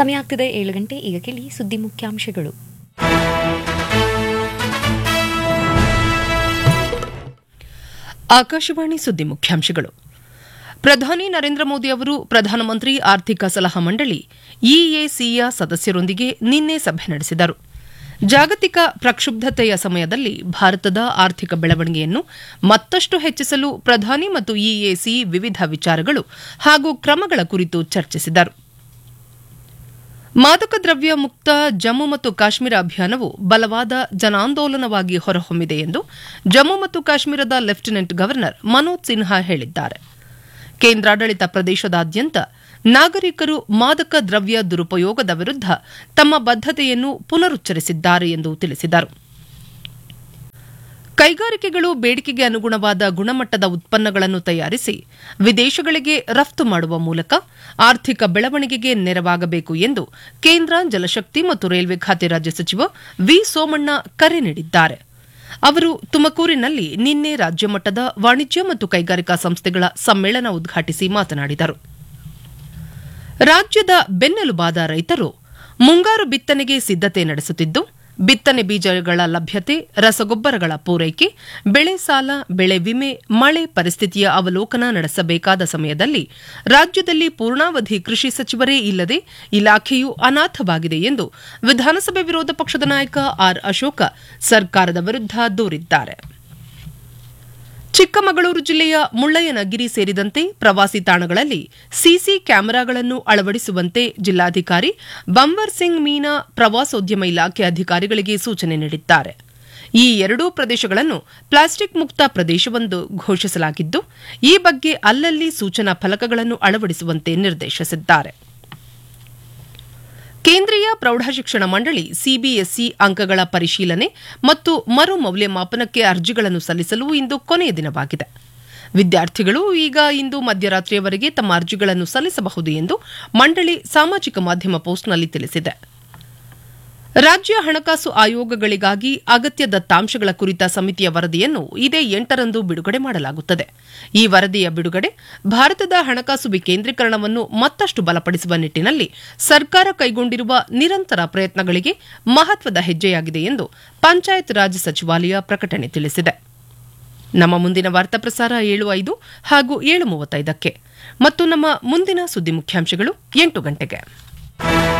ಸಮಯ ಆಗ್ತಿದೆ ಏಳು ಗಂಟೆ ಈಗ ಕೇಳಿ ಸುದ್ದಿ ಮುಖ್ಯಾಂಶಗಳು ಆಕಾಶವಾಣಿ ಸುದ್ದಿ ಮುಖ್ಯಾಂಶಗಳು ಪ್ರಧಾನಿ ನರೇಂದ್ರ ಮೋದಿ ಅವರು ಪ್ರಧಾನಮಂತ್ರಿ ಆರ್ಥಿಕ ಸಲಹಾ ಮಂಡಳಿ ಇಎಸಿಯ ಸದಸ್ಯರೊಂದಿಗೆ ನಿನ್ನೆ ಸಭೆ ನಡೆಸಿದರು ಜಾಗತಿಕ ಪ್ರಕ್ಷುಬ್ಧತೆಯ ಸಮಯದಲ್ಲಿ ಭಾರತದ ಆರ್ಥಿಕ ಬೆಳವಣಿಗೆಯನ್ನು ಮತ್ತಷ್ಟು ಹೆಚ್ಚಿಸಲು ಪ್ರಧಾನಿ ಮತ್ತು ಇಎಸಿ ವಿವಿಧ ವಿಚಾರಗಳು ಹಾಗೂ ಕ್ರಮಗಳ ಕುರಿತು ಚರ್ಚಿಸಿದರು ಮಾದಕ ದ್ರವ್ಯ ಮುಕ್ತ ಜಮ್ಮು ಮತ್ತು ಕಾಶ್ಮೀರ ಅಭಿಯಾನವು ಬಲವಾದ ಜನಾಂದೋಲನವಾಗಿ ಹೊರಹೊಮ್ಮಿದೆ ಎಂದು ಜಮ್ಮು ಮತ್ತು ಕಾಶ್ಮೀರದ ಲೆಫ್ಟಿನೆಂಟ್ ಗವರ್ನರ್ ಮನೋಜ್ ಸಿನ್ಹಾ ಹೇಳಿದ್ದಾರೆ ಕೇಂದ್ರಾಡಳಿತ ಪ್ರದೇಶದಾದ್ಯಂತ ನಾಗರಿಕರು ಮಾದಕ ದ್ರವ್ಯ ದುರುಪಯೋಗದ ವಿರುದ್ಧ ತಮ್ಮ ಬದ್ಧತೆಯನ್ನು ಪುನರುಚ್ಚರಿಸಿದ್ದಾರೆ ಎಂದು ತಿಳಿಸಿದರು ಕೈಗಾರಿಕೆಗಳು ಬೇಡಿಕೆಗೆ ಅನುಗುಣವಾದ ಗುಣಮಟ್ಟದ ಉತ್ಪನ್ನಗಳನ್ನು ತಯಾರಿಸಿ ವಿದೇಶಗಳಿಗೆ ರಫ್ತು ಮಾಡುವ ಮೂಲಕ ಆರ್ಥಿಕ ಬೆಳವಣಿಗೆಗೆ ನೆರವಾಗಬೇಕು ಎಂದು ಕೇಂದ್ರ ಜಲಶಕ್ತಿ ಮತ್ತು ರೈಲ್ವೆ ಖಾತೆ ರಾಜ್ಯ ಸಚಿವ ವಿ ಸೋಮಣ್ಣ ಕರೆ ನೀಡಿದ್ದಾರೆ ಅವರು ತುಮಕೂರಿನಲ್ಲಿ ನಿನ್ನೆ ರಾಜ್ಯಮಟ್ಟದ ವಾಣಿಜ್ಯ ಮತ್ತು ಕೈಗಾರಿಕಾ ಸಂಸ್ಥೆಗಳ ಸಮ್ಮೇಳನ ಉದ್ಘಾಟಿಸಿ ಮಾತನಾಡಿದರು ರಾಜ್ಯದ ಬೆನ್ನೆಲುಬಾದ ರೈತರು ಮುಂಗಾರು ಬಿತ್ತನೆಗೆ ಸಿದ್ದತೆ ನಡೆಸುತ್ತಿದ್ದು ಬಿತ್ತನೆ ಬೀಜಗಳ ಲಭ್ಯತೆ ರಸಗೊಬ್ಬರಗಳ ಪೂರೈಕೆ ಬೆಳೆ ಸಾಲ ಬೆಳೆ ವಿಮೆ ಮಳೆ ಪರಿಸ್ಥಿತಿಯ ಅವಲೋಕನ ನಡೆಸಬೇಕಾದ ಸಮಯದಲ್ಲಿ ರಾಜ್ಯದಲ್ಲಿ ಪೂರ್ಣಾವಧಿ ಕೃಷಿ ಸಚಿವರೇ ಇಲ್ಲದೆ ಇಲಾಖೆಯು ಅನಾಥವಾಗಿದೆ ಎಂದು ವಿಧಾನಸಭೆ ವಿರೋಧ ಪಕ್ಷದ ನಾಯಕ ಆರ್ ಅಶೋಕ ಸರ್ಕಾರದ ವಿರುದ್ಧ ದೂರಿದ್ದಾರೆ ಚಿಕ್ಕಮಗಳೂರು ಜಿಲ್ಲೆಯ ಮುಳ್ಳಯ್ಯನಗಿರಿ ಸೇರಿದಂತೆ ಪ್ರವಾಸಿ ತಾಣಗಳಲ್ಲಿ ಸಿಸಿ ಕ್ಯಾಮೆರಾಗಳನ್ನು ಅಳವಡಿಸುವಂತೆ ಜಿಲ್ಲಾಧಿಕಾರಿ ಬಂವರ್ ಸಿಂಗ್ ಮೀನಾ ಪ್ರವಾಸೋದ್ಯಮ ಇಲಾಖೆ ಅಧಿಕಾರಿಗಳಿಗೆ ಸೂಚನೆ ನೀಡಿದ್ದಾರೆ ಈ ಎರಡೂ ಪ್ರದೇಶಗಳನ್ನು ಪ್ಲಾಸ್ಟಿಕ್ ಮುಕ್ತ ಪ್ರದೇಶವೆಂದು ಘೋಷಿಸಲಾಗಿದ್ದು ಈ ಬಗ್ಗೆ ಅಲ್ಲಲ್ಲಿ ಸೂಚನಾ ಫಲಕಗಳನ್ನು ಅಳವಡಿಸುವಂತೆ ನಿರ್ದೇಶಿಸಿದ್ದಾರೆ ಕೇಂದ್ರೀಯ ಪ್ರೌಢಶಿಕ್ಷಣ ಮಂಡಳಿ ಸಿಬಿಎಸ್ಇ ಅಂಕಗಳ ಪರಿಶೀಲನೆ ಮತ್ತು ಮರು ಮೌಲ್ಯಮಾಪನಕ್ಕೆ ಅರ್ಜಿಗಳನ್ನು ಸಲ್ಲಿಸಲು ಇಂದು ಕೊನೆಯ ದಿನವಾಗಿದೆ ವಿದ್ಯಾರ್ಥಿಗಳು ಈಗ ಇಂದು ಮಧ್ಯರಾತ್ರಿಯವರೆಗೆ ತಮ್ಮ ಅರ್ಜಿಗಳನ್ನು ಸಲ್ಲಿಸಬಹುದು ಎಂದು ಮಂಡಳಿ ಸಾಮಾಜಿಕ ಮಾಧ್ಯಮ ಪೋಸ್ಟ್ನಲ್ಲಿ ತಿಳಿಸಿದೆ ರಾಜ್ಯ ಹಣಕಾಸು ಆಯೋಗಗಳಿಗಾಗಿ ಅಗತ್ಯ ದತ್ತಾಂಶಗಳ ಕುರಿತ ಸಮಿತಿಯ ವರದಿಯನ್ನು ಇದೇ ಎಂಟರಂದು ಬಿಡುಗಡೆ ಮಾಡಲಾಗುತ್ತದೆ ಈ ವರದಿಯ ಬಿಡುಗಡೆ ಭಾರತದ ಹಣಕಾಸು ವಿಕೇಂದ್ರೀಕರಣವನ್ನು ಮತ್ತಷ್ಟು ಬಲಪಡಿಸುವ ನಿಟ್ಟಿನಲ್ಲಿ ಸರ್ಕಾರ ಕೈಗೊಂಡಿರುವ ನಿರಂತರ ಪ್ರಯತ್ನಗಳಿಗೆ ಮಹತ್ವದ ಹೆಜ್ಜೆಯಾಗಿದೆ ಎಂದು ಪಂಚಾಯತ್ ರಾಜ್ ಸಚಿವಾಲಯ ಪ್ರಕಟಣೆ ತಿಳಿಸಿದೆ ನಮ್ಮ ಮುಂದಿನ ವಾರ್ತಾ ಪ್ರಸಾರ ಏಳು ಐದು ಹಾಗೂ ಏಳು ಮೂವತ್ತೈದಕ್ಕೆ ಮತ್ತು ನಮ್ಮ ಮುಂದಿನ ಸುದ್ದಿ ಮುಖ್ಯಾಂಶಗಳು ಎಂಟು ಗಂಟೆಗೆ